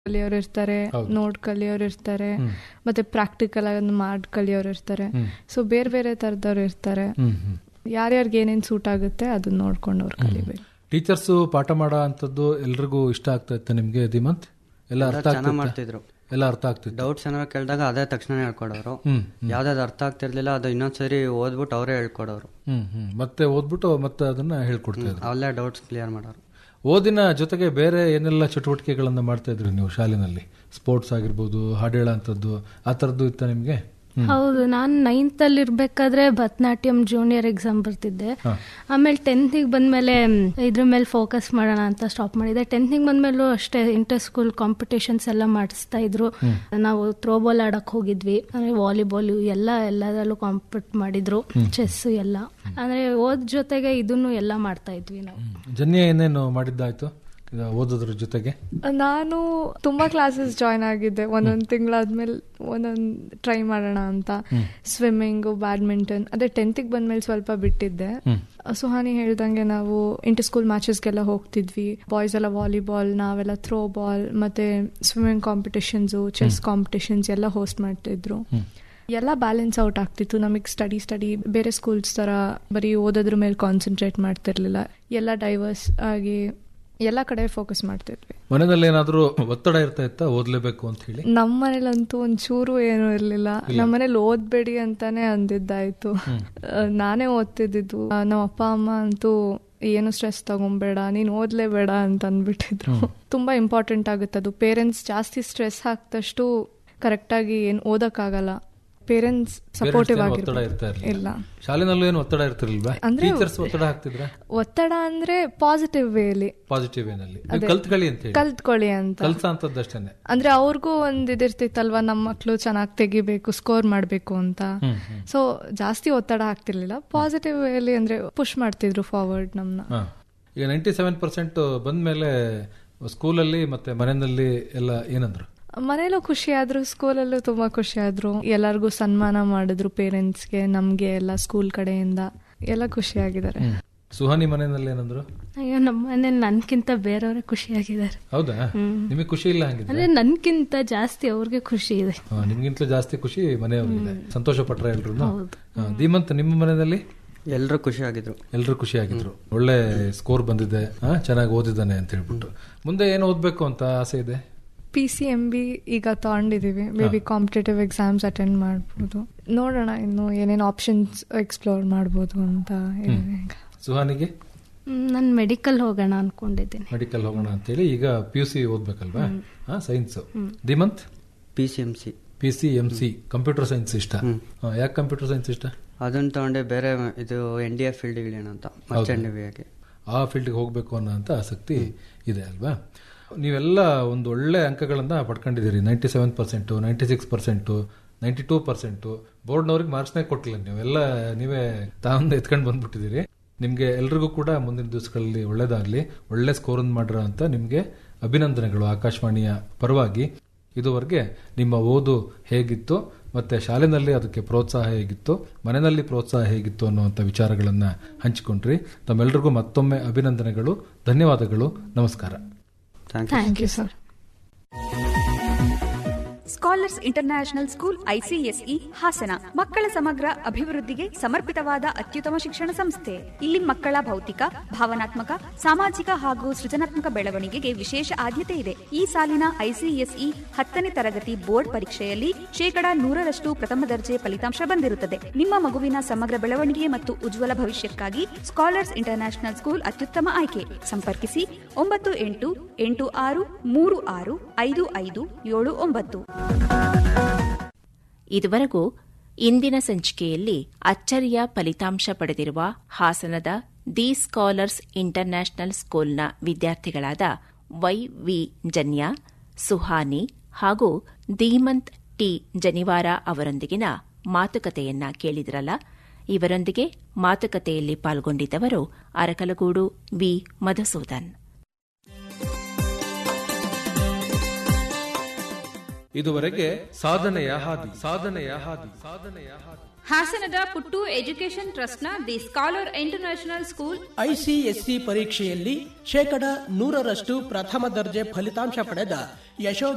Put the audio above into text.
ಕಲಿಯೋರು ಇರ್ತಾರೆ ನೋಡ್ ಕಲಿಯೋರು ಇರ್ತಾರೆ ಮತ್ತೆ ಪ್ರಾಕ್ಟಿಕಲ್ ಆಗಿ ಮಾಡಿ ಕಲಿಯೋರು ಇರ್ತಾರೆ ಸೊ ಬೇರೆ ಬೇರೆ ತರದವ್ರು ಇರ್ತಾರೆ ಹ್ಮ್ ಹ್ಮ್ ಯಾರ್ಯಾರಿಗೆ ಏನೇನ್ ಸೂಟ್ ಆಗುತ್ತೆ ಅದನ್ನ ನೋಡ್ಕೊಂಡು ಅವ್ರು ಕಲಿಬೇಕು ಟೀಚರ್ಸ್ ಪಾಠ ಮಾಡೋ ಅಂತದ್ದು ಎಲ್ರಿಗೂ ಇಷ್ಟ ಆಗ್ತಾ ಇತ್ತು ನಿಮ್ಗೆ ಧೀಮಂತ್ ಎಲ್ಲ ಅರ್ಥ ಚೆನ್ನಾಗಿ ಆಗ್ತಿತ್ತ ಮಾಡ್ತಿದ್ರು ಎಲ್ಲ ಅರ್ಥ ಆಗ್ತಿತ್ತು ಡೌಟ್ಸ್ ಏನಾರು ಕೇಳಿದಾಗ ಅದೇ ತಕ್ಷಣ ಹೇಳ್ಕೊಡೋರು ಹ್ಮ್ ಯಾವ್ದಾದ್ರು ಅರ್ಥ ಆಗ್ತಿರ್ಲಿಲ್ಲ ಅದು ಇನ್ನೊಂದ್ಸರಿ ಓದ್ಬಿಟ್ಟು ಅವರೇ ಹೇಳ್ಕೊಡೋರು ಹ್ಮ್ ಹ್ಮ್ ಮತ್ತೆ ಓದ್ಬಿಟ್ಟು ಮತ್ತೆ ಅದನ್ನ ಹೇಳ್ಕೊಡ್ತಾ ಇದ್ರು ಅಲ್ಲೇ ಡೌಟ್ಸ್ ಕ್ಲಿಯರ್ ಮಾಡೋರು ಓದಿನ ಜೊತೆಗೆ ಬೇರೆ ಏನೆಲ್ಲ ಚಟುವಟಿಕೆಗಳನ್ನ ಮಾಡ್ತಾ ಇದ್ರಿ ನೀವು ಶಾಲೆನಲ್ಲಿ ಸ್ಪೋರ್ಟ್ಸ್ ಆಗಿರ್ಬೋದು ಹಾಡು ಹೇಳೋಂಥದ್ದು ಆ ಥರದ್ದು ಇತ್ತ ನಿಮ್ಗೆ ಹೌದು ನಾನು ನೈನ್ತ್ ಅಲ್ಲಿ ಇರ್ಬೇಕಾದ್ರೆ ಭರತನಾಟ್ಯಂ ಜೂನಿಯರ್ ಎಕ್ಸಾಮ್ ಬರ್ತಿದ್ದೆ ಆಮೇಲೆ ಟೆಂತಿಗೆ ಬಂದ್ಮೇಲೆ ಮ್, ಇದ್ರ ಮೇಲೆ ಫೋಕಸ್ ಮಾಡೋಣ ಅಂತ ಸ್ಟಾಪ್ ಮಾಡಿದೆ ಟೆಂತಿಗೆ ಬಂದ್ಮೇಲೂ ಅಷ್ಟೇ ಇಂಟರ್ ಸ್ಕೂಲ್ ಕಾಂಪಿಟೇಷನ್ಸ್ ಎಲ್ಲ ಮಾಡಿಸ್ತಾ ಇದ್ರು ನಾವು ಥ್ರೋಬಾಲ್ ಆಡಕ್ ಹೋಗಿದ್ವಿ ಅಂದ್ರೆ ವಾಲಿಬಾಲ್ ಎಲ್ಲ ಎಲ್ಲದರಲ್ಲೂ ಕಾಂಪಿಟ್ ಮಾಡಿದ್ರು ಚೆಸ್ ಎಲ್ಲ ಅಂದ್ರೆ ಓದ್ ಜೊತೆಗೆ ಇದನ್ನು ಎಲ್ಲ ಮಾಡ್ತಾ ಇದ್ವಿ ನಾವು ಜನ್ಯ ಏನೇನು ಮಾಡಿದ್ದಾಯ್ತು ಇದು ಓದೋದ್ರ ಜೊತೆಗೆ ನಾನು ತುಂಬಾ ಕ್ಲಾಸಸ್ ಜಾಯ್ನ್ ಆಗಿದ್ದೆ ಒಂದೊಂದು ತಿಂಗಳಾದ್ಮೇಲೆ ಒಂದೊಂದು ಟ್ರೈ ಮಾಡೋಣ ಅಂತ ಸ್ವಿಮ್ಮಿಂಗ್ ಬ್ಯಾಡ್ಮಿಂಟನ್ ಅದೇ ಟೆಂತಿಗೆ ಬಂದ್ಮೇಲೆ ಸ್ವಲ್ಪ ಬಿಟ್ಟಿದ್ದೆ ಸುಹಾನಿ ಹೇಳ್ದಂಗೆ ನಾವು ಇಂಟರ್ ಸ್ಕೂಲ್ ಮ್ಯಾಚಸ್ಗೆಲ್ಲ ಹೋಗ್ತಿದ್ವಿ ಬಾಯ್ಸ್ ಎಲ್ಲ ವಾಲಿಬಾಲ್ ನಾವೆಲ್ಲ ಥ್ರೋ ಬಾಲ್ ಮತ್ತೆ ಸ್ವಿಮ್ಮಿಂಗ್ ಕಾಂಪಿಟೇಷನ್ಸ್ ಚೆಸ್ ಕಾಂಪಿಟೇಷನ್ಸ್ ಎಲ್ಲ ಹೋಸ್ಟ್ ಮಾಡ್ತಿದ್ರು ಎಲ್ಲ ಬ್ಯಾಲೆನ್ಸ್ ಔಟ್ ಆಗ್ತಿತ್ತು ನಮಗೆ ಸ್ಟಡಿ ಸ್ಟಡಿ ಬೇರೆ ಸ್ಕೂಲ್ಸ್ ತರ ಬರೀ ಓದೋದ್ರ ಮೇಲೆ ಕಾನ್ಸಂಟ್ರೇಟ್ ಮಾಡ್ತಿರ್ಲಿಲ್ಲ ಎಲ್ಲ ಡೈವರ್ಸ್ ಆಗಿ ಎಲ್ಲ ಕಡೆ ಫೋಕಸ್ ಮಾಡ್ತಿದ್ವಿ ಮನೆಯಲ್ಲಿ ಏನಾದ್ರೂ ಒತ್ತಡ ಇರ್ತಾ ಇತ್ತ ಓದ್ಲೇಬೇಕು ಅಂತ ಹೇಳಿ ನಮ್ಮ ಮನೇಲಂತೂ ಒಂಚೂರು ಏನು ಇರ್ಲಿಲ್ಲ ನಮ್ಮ ಮನೇಲಿ ಓದ್ಬೇಡಿ ಅಂತಾನೆ ಅಂದಿದ್ದಾಯ್ತು ಆ, ನಾನೇ ಓದ್ತಿದ್ದಿದ್ದು ಆ, ನಮ್ಮ ಅಪ್ಪ ಅಮ್ಮ ಅಂತೂ ಏನು ಸ್ಟ್ರೆಸ್ ತಗೊಂಬೇಡ ನೀನ್ ಓದ್ಲೇಬೇಡ ಅಂತ ಅಂದ್ಬಿಟ್ಟಿದ್ರು ತುಂಬಾ ಇಂಪಾರ್ಟೆಂಟ್ ಆಗುತ್ತೆ ಅದು ಪೇರೆಂಟ್ಸ್ ಜಾಸ್ತಿ ಸ್ಟ್ರೆಸ್ ಹಾಕ್ದಷ್ಟು ಕರೆಕ್ಟಾಗಿ ಏನು ಓದಕ್ಕಾಗಲ್ಲ ಪೇರೆಂಟ್ಸ್ ಸಪೋರ್ಟಿವ್ Parents ಏನು ಒತ್ತಡ ಇರ್ತಾ ಆಗಿರ್ಬೇಕು ಇರ್ಲಿಲ್ಲ ಇಲ್ಲ ಶಾಲೆನಲ್ಲೂ ಏನು ಒತ್ತಡ ಇರ್ತಿರ್ಲಿಲ್ವಾ ಅಂದ್ರೆ- ಟೀಚರ್ಸ್ ಒತ್ತಡ ಹಾಕ್ತಿದ್ರ ಒತ್ತಡ ಅಂದ್ರೆ ಪಾಸಿಟಿವ್ ವೇಲಿ ಪಾಸಿಟಿವ್ ಏನಲ್ಲಿ ನೀವು ಕಲ್ತ್ಕೊಳ್ಳಿ ಅಂತ ಹೇಳಿ ಕಲ್ತ್ಕೊಳ್ಳಿ ಅಂತ ಕಲ್ಸ ಅಂತದ್ದಷ್ಟೇನೆ ಅಂದ್ರೆ ಅವ್ರಿಗೂ ಒಂದ್ ಇದಿರ್ತಿತ್ತಲ್ವಾ ನಮ್ಮ ಮಕ್ಳು ಚೆನ್ನಾಗಿ ತೆಗಿಬೇಕು ಸ್ಕೋರ್ ಮಾಡ್ಬೇಕು ಅಂತ ಸೊ ಜಾಸ್ತಿ ಒತ್ತಡ ಆಗ್ತಿರ್ಲಿಲ್ಲ ಪಾಸಿಟಿವ್ ವೇಲಿ ಅಂದ್ರೆ ಪುಷ್ ಮಾಡ್ತಿದ್ರು ಫಾರ್ವರ್ಡ್ ನಮ್ನ ಹಾ. ಈಗ ನೈಂಟಿ ಸೆವೆನ್ ಪರ್ಸೆಂಟ್ ಬಂದ್ಮೇಲೆ ಸ್ಕೂಲಲ್ಲಿ ಮತ್ತೆ ಮನೆಯಲ್ಲಿ ಎಲ್ಲ ಏನಂದ್ರು ಮನೇಲೂ ಖುಷಿ ಆದ್ರು ಸ್ಕೂಲಲ್ಲೂ ತುಂಬಾ ಖುಷಿ ಆದ್ರು ಎಲ್ಲರಿಗೂ ಸನ್ಮಾನ ಮಾಡಿದ್ರು ಪೇರೆಂಟ್ಸ್ಗೆ ನಮ್ಗೆ ಎಲ್ಲ ಸ್ಕೂಲ್ ಕಡೆಯಿಂದ ಎಲ್ಲ ಖುಷಿ ಆಗಿದ್ದಾರೆ ಸುಹಾನಿ ಮನೆಯಲ್ಲಿ ಏನಂದ್ರು ಅಯ್ಯೋ ನಮ್ಮ ಮನೇಲಿ ನನ್ಕಿಂತ ಬೇರೆಯವರೇ ಖುಷಿಯಾಗಿದ್ದಾರೆ ಹೌದಾ ನಿಮಗೆ ಖುಷಿ ಇಲ್ಲ ಹಂಗಿದ್ರೆ ಅಂದ್ರೆ ನನ್ಕಿಂತ ಜಾಸ್ತಿ ಅವ್ರಿಗೆ ಖುಷಿ ಇದೆ ಹಾ, ನಿಮ್ಗಿಂತಲೂ ಜಾಸ್ತಿ ಖುಷಿ ಮನೆಯವ್ರಿಗೆ ಸಂತೋಷ ಪಟ್ರ ಎಲ್ರು ಧೀಮಂತ್ ನಿಮ್ಮ ಮನೆಯಲ್ಲಿ ಎಲ್ಲರೂ ಖುಷಿ ಆಗಿದ್ರು ಎಲ್ರು ಖುಷಿ ಆಗಿದ್ರು ಒಳ್ಳೆ ಸ್ಕೋರ್ ಬಂದಿದೆ ಹಾ, ಚೆನ್ನಾಗಿ ಓದಿದ್ದಾನೆ ಅಂತ ಹೇಳ್ಬಿಟ್ಟು ಮುಂದೆ ಏನು ಓದ್ಬೇಕು ಅಂತ ಆಸೆ ಇದೆ ಪಿ ಸಿ ಎಂ ಬಿ ಈಗ ತಗೊಂಡಿದೀವಿ may be competitive exams attend ಮಾಡ್ಬೋದು ನೋಡೋಣ ಇನ್ನು ಏನೇನು ಆಪ್ಷನ್ಸ್ ಎಕ್ಸ್ಪ್ಲೋರ್ ಮಾಡ್ಬೋದು ಅಂತ ಇದೆ ಈಗ ಸುಹಾನಿಗೆ ನಾನು ಮೆಡಿಕಲ್ ಹೋಗೋಣ ಅನ್ಕೊಂಡಿದ್ದೀನಿ ಮೆಡಿಕಲ್ ಹೋಗೋಣ ಅಂತೇಳಿ ಈಗ ಪಿ ಯು ಸಿ ಓದ್ಬೇಕಲ್ವಾ ಹಾ science Dheemanth P C M C P C M C computer science ಇಷ್ಟ ಯಾಕೆ ಕಂಪ್ಯೂಟರ್ ಸೈನ್ಸ್ ಇಷ್ಟ ಅದನ್ನ ತಗೊಂಡೆ ಬೇರೆ ಇದು ಎನ್ ಡಿ ಎಫ್ ಫೀಲ್ಡ್ ಇಳಿಯೋಣ ಮರ್ಚೆಂಟ್ ನೇವಿಯಾಗೆ ಆ ಫೀಲ್ಡ್ಗೆ ಹೋಗಬೇಕು ಅನ್ನೋ ಅಂತ ಆಸಕ್ತಿ ಇದೆ ಅಲ್ವಾ ನೀವೆಲ್ಲ ಒಂದು ಒಳ್ಳೆ ಅಂಕಗಳನ್ನ ಪಡ್ಕೊಂಡಿದ್ದೀರಿ ninety seven percent ninety six percent ninety two percent ಬೋರ್ಡ್ನವ್ರಿಗೆ ಮಾರ್ಕ್ಸ್ನೇ ಕೊಟ್ಟಿಲ್ಲ ನೀವೆಲ್ಲ ನೀವೇ ತಾವಂದ ಎತ್ಕೊಂಡು ಬಂದ್ಬಿಟ್ಟಿದ್ದೀರಿ ನಿಮಗೆ ಎಲ್ರಿಗೂ ಕೂಡ ಮುಂದಿನ ದಿವಸಗಳಲ್ಲಿ ಒಳ್ಳೇದಾಗಲಿ ಒಳ್ಳೆ ಸ್ಕೋರ್ ಮಾಡಿರೋ ಅಂತ ನಿಮಗೆ ಅಭಿನಂದನೆಗಳು ಆಕಾಶವಾಣಿಯ ಪರವಾಗಿ ಇದುವರೆಗೆ ನಿಮ್ಮ ಓದು ಹೇಗಿತ್ತು ಮತ್ತೆ ಶಾಲೆನಲ್ಲಿ ಅದಕ್ಕೆ ಪ್ರೋತ್ಸಾಹ ಹೇಗಿತ್ತು ಮನೆಯಲ್ಲಿ ಪ್ರೋತ್ಸಾಹ ಹೇಗಿತ್ತು ಅನ್ನುವಂಥ ವಿಚಾರಗಳನ್ನ ಹಂಚಿಕೊಂಡ್ರಿ ತಮ್ಮೆಲ್ಲರಿಗೂ ಮತ್ತೊಮ್ಮೆ ಅಭಿನಂದನೆಗಳು ಧನ್ಯವಾದಗಳು ನಮಸ್ಕಾರ thank you thank you sir scholars international school ICSE Hassan ಮಕ್ಕಳ ಸಮಗ್ರ ಅಭಿವೃದ್ಧಿಗೆ ಸಮರ್ಪಿತವಾದ ಅತ್ಯುತ್ತಮ ಶಿಕ್ಷಣ ಸಂಸ್ಥೆ ಇಲ್ಲಿ ಮಕ್ಕಳ ಭೌತಿಕ ಭಾವನಾತ್ಮಕ ಸಾಮಾಜಿಕ ಹಾಗೂ ಸೃಜನಾತ್ಮಕ ಬೆಳವಣಿಗೆಗೆ ವಿಶೇಷ ಆದ್ಯತೆ ಇದೆ ಈ ಸಾಲಿನ ಐಸಿಎಸ್ಇ ಹತ್ತನೇ ತರಗತಿ ಬೋರ್ಡ್ ಪರೀಕ್ಷೆಯಲ್ಲಿ ಶೇಕಡಾ ನೂರರಷ್ಟು ಪ್ರಥಮ ದರ್ಜೆ ಫಲಿತಾಂಶ ಬಂದಿರುತ್ತದೆ ನಿಮ್ಮ ಮಗುವಿನ ಸಮಗ್ರ ಬೆಳವಣಿಗೆ ಮತ್ತು ಉಜ್ವಲ ಭವಿಷ್ಯಕ್ಕಾಗಿ ಸ್ಕಾಲರ್ಸ್ ಇಂಟರ್ನ್ಯಾಷನಲ್ ಸ್ಕೂಲ್ ಅತ್ಯುತ್ತಮ ಆಯ್ಕೆ ಸಂಪರ್ಕಿಸಿ ಒಂಬತ್ತು ಎಂಟು ಎಂಟು ಆರು ಮೂರು ಆರು ಐದು ಐದು ಏಳು ಒಂಬತ್ತು ಇದುವರೆಗೂ ಇಂದಿನ ಸಂಚಿಕೆಯಲ್ಲಿ ಅಚ್ಚರಿಯ ಫಲಿತಾಂಶ ಪಡೆದಿರುವ ಹಾಸನದ ದಿ ಸ್ಕಾಲರ್ಸ್ ಇಂಟರ್ನ್ಯಾಷನಲ್ ಸ್ಕೂಲ್ನ ವಿದ್ಯಾರ್ಥಿಗಳಾದ ವೈ ವಿ ಜನ್ಯ ಸುಹಾನಿ ಹಾಗೂ ಧೀಮಂತ್ ಟಿ ಜನಿವಾರ ಅವರೊಂದಿಗಿನ ಮಾತುಕತೆಯನ್ನ ಕೇಳಿದ್ರಲ್ಲ ಇವರೊಂದಿಗೆ ಮಾತುಕತೆಯಲ್ಲಿ ಪಾಲ್ಗೊಂಡಿದ್ದವರು ಅರಕಲಗೂಡು ವಿ ಮಧುಸೂದನ್ ಇದುವರೆಗೆ ಸಾಧನೆಯ ಹಾದಿ ಸಾಧನೆಯ ಹಾದಿ ಸಾಧನೆಯ ಹಾದಿ ಹಾಸನದ ಪುಟ್ಟು ಎಜುಕೇಷನ್ ಟ್ರಸ್ಟ್ನ the scholar international school ICSE ಪರೀಕ್ಷೆಯಲ್ಲಿ ಶೇಕಡ ನೂರರಷ್ಟು ಪ್ರಥಮ ದರ್ಜೆ ಫಲಿತಾಂಶ ಪಡೆದ ಯಶೋ